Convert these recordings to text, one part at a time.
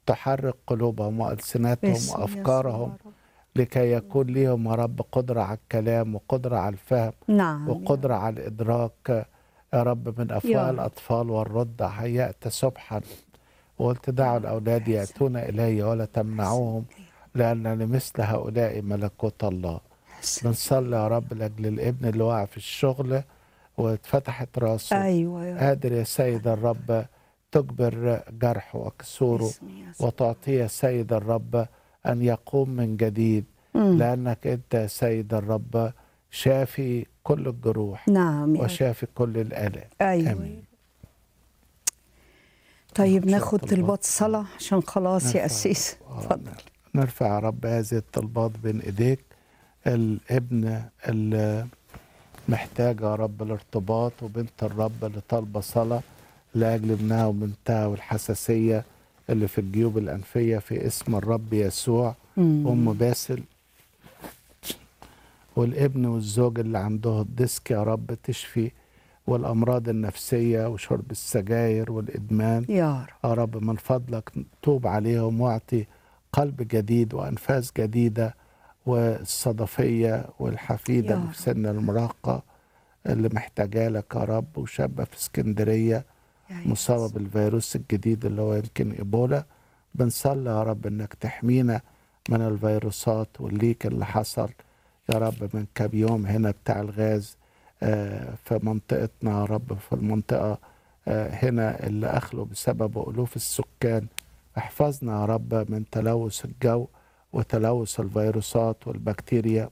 تحرك قلوبهم وألسنتهم باسم يسوع وأفكارهم يا رب. لكي يكون ليهم يا رب قدرة على الكلام وقدرة على الفهم نعم يا وقدرة على الإدراك يا رب من يا أفواه رب. الأطفال والرضع هيأت سبحا وقلت دعوا الأولاد يأتون إلي ولا تمنعوهم لأن لمثل هؤلاء ملكوت الله بنصلي يا رب لأجل الابن اللي وقع في الشغل واتفتحت راسه ايوه يا رب قادر يا سيد الرب تجبر جرحه وكسوره باسم يسوع. وتعطيه يا سيد الرب أن يقوم من جديد مم. لأنك أنت يا سيد الرب شافي كل الجروح نعم يا رب. وشافي كل الآلام ايوه آمين. طيب نرفع ناخد طلبات. طلبات صلاة عشان خلاص يا نرفع- أسيس آه، اتفضل نرفع يا رب هذه الطلبات بين ايديك الابن اللي محتاج يا رب الارتباط وبنت الرب اللي طالبه صلاه لاجل ابنها وبنتها والحساسيه اللي في الجيوب الانفيه في اسم الرب يسوع مم. ام باسل والابن والزوج اللي عنده الديسك يا رب تشفي والامراض النفسيه وشرب السجاير والادمان يا رب يا رب من فضلك توب عليهم واعطي قلب جديد وأنفاس جديدة والصدفية والحفيدة يا اللي رب. في سن المراهقة اللي محتاجة لك يا رب وشابة في اسكندرية يا مصابة يسوع. بالفيروس الجديد اللي هو يمكن إيبولا بنصلي يا رب إنك تحمينا من الفيروسات والليك اللي حصل يا رب من كام يوم هنا بتاع الغاز آه، في منطقتنا يا رب في المنطقة آه، هنا اللي أخلوا بسبب ألوف السكان احفظنا يا رب من تلوث الجو وتلوث الفيروسات والبكتيريا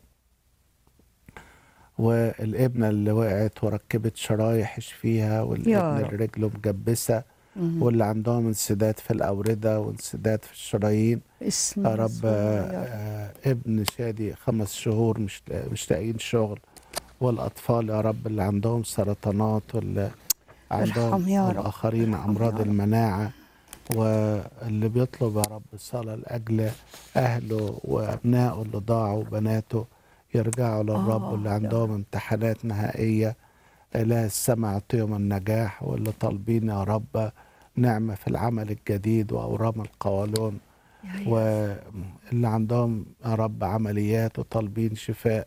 والابنة اللي وقعت وركبت شرايح اشفيها والابن رب. اللي رجله مجبسة مم. واللي عندهم انسداد في الأوردة وانسداد في الشرايين اسم يا رب يسوع آه، يا رب. آه، ابن شادي خمس شهور مش مش لاقيين شغل والأطفال يا رب اللي عندهم سرطانات واللي ارحم عندهم يا رب. والآخرين ارحم أمراض يا رب. المناعة واللي بيطلب يا رب الصلاة لأجل أهله وأبنائه اللي ضاعوا وبناته يرجعوا للرب آه، واللي يا عندهم امتحانات نهائية إله السماء يعطيهم النجاح واللي طالبين يا رب نعمة في العمل الجديد وأورام القولون يا يسوع. واللي عندهم يا رب عمليات وطالبين شفاء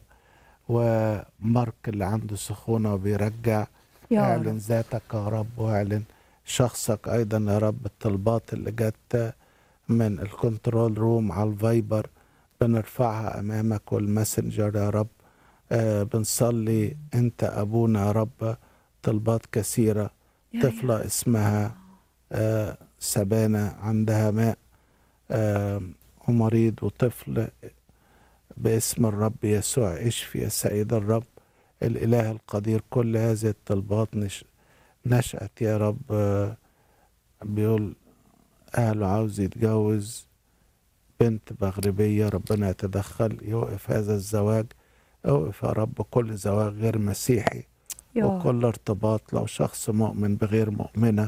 ومارك اللي عنده سخونة وبيرجع يا اعلن رب ذاتك يا رب واعلن شخصك ايضا يا رب الطلبات اللي جت من الكنترول روم على الفايبر بنرفعها امامك والماسنجر يا رب آه بنصلي انت ابونا يا رب طلبات كثيره يا طفله اسمها آه سبانه عندها ماء آه ومريض وطفل باسم الرب يسوع اشفي يا سيد الرب الإله القدير كل هذه الطلبات نش... نشأت يا رب آه، بيقول أهله عاوز يتجوز بنت مغربية ربنا يتدخل يوقف هذا الزواج اوقف يا رب كل زواج غير مسيحي يا رب. وكل ارتباط لو شخص مؤمن بغير مؤمنة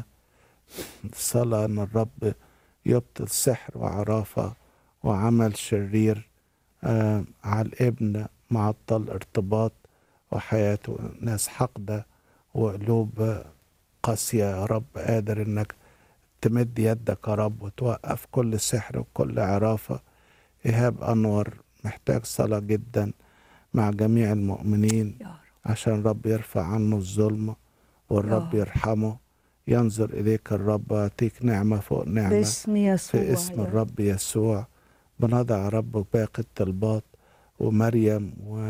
صلاة أن الرب يبطل سحر وعرافة وعمل شرير آه على الابن معطل ارتباط وحياته ناس حقدة وقلوب قاسية يا رب قادر انك تمد يدك يا رب وتوقف كل سحر وكل عرافة إيهاب أنور محتاج صلاة جدا مع جميع المؤمنين يا رب عشان رب يرفع عنه الظلم والرب يا. يرحمه ينظر إليك الرب ويعطيك نعمة فوق نعمة باسم يسوع في اسم يا رب. الرب يسوع بنضع يا رب باقي الطلبات ومريم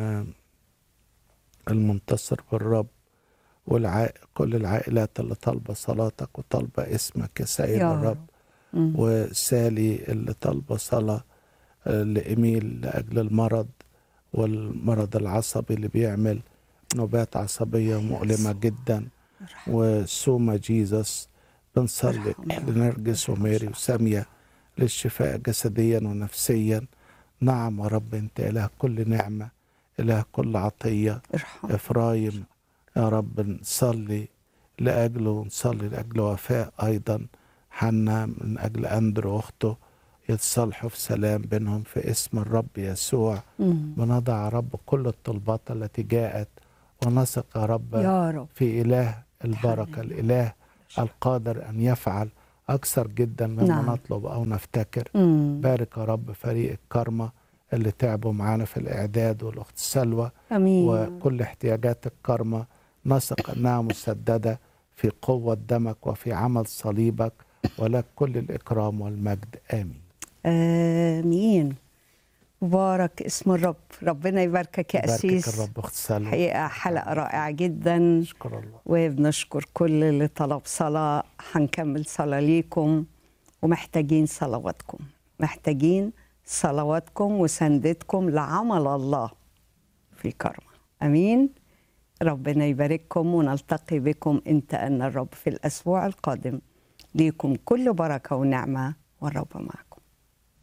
والمنتصر بالرب والع... كل العائلات اللي طالبة صلاتك وطالبة اسمك يا سيد يا الرب رب. مم. وسالي اللي طالبة صلاة آه، لإيميل لأجل المرض والمرض العصبي اللي بيعمل نوبات عصبية مؤلمة جدا ارحم. وسوما جيزس بنصلي ارحم يا رب. لنرجس وميري وسامية للشفاء جسديا ونفسيا نعم يا رب انت اله كل نعمة اله كل عطية ارحم افرايم يا رب نصلي لاجله ونصلي لاجل وفاء ايضا حنا من اجل اندرو واخته يتصالحوا في سلام بينهم في اسم الرب يسوع مم. بنضع يا رب كل الطلبات التي جاءت ونثق يا رب يا رب في إله البركة الإله القادر أن يفعل أكثر جدا مما نعم. نطلب أو نفتكر مم. بارك يا رب فريق الكرمة اللي تعبوا معانا في الإعداد والأخت سلوى امين وكل احتياجات الكرمة نثق أنها مسددة في قوة دمك وفي عمل صليبك ولك كل الإكرام والمجد آمين امين مبارك اسم الرب ربنا يباركك يا باركك اسيس الرب أخت سلوى حقيقه حلقه رائعه جدا نشكر الله وبنشكر كل اللي طلب صلاه هنكمل صلاه ليكم ومحتاجين صلواتكم محتاجين صلواتكم وسندتكم لعمل الله في كرمه امين ربنا يبارككم ونلتقي بكم انت ان الرب في الاسبوع القادم ليكم كل بركه ونعمه والرب معكم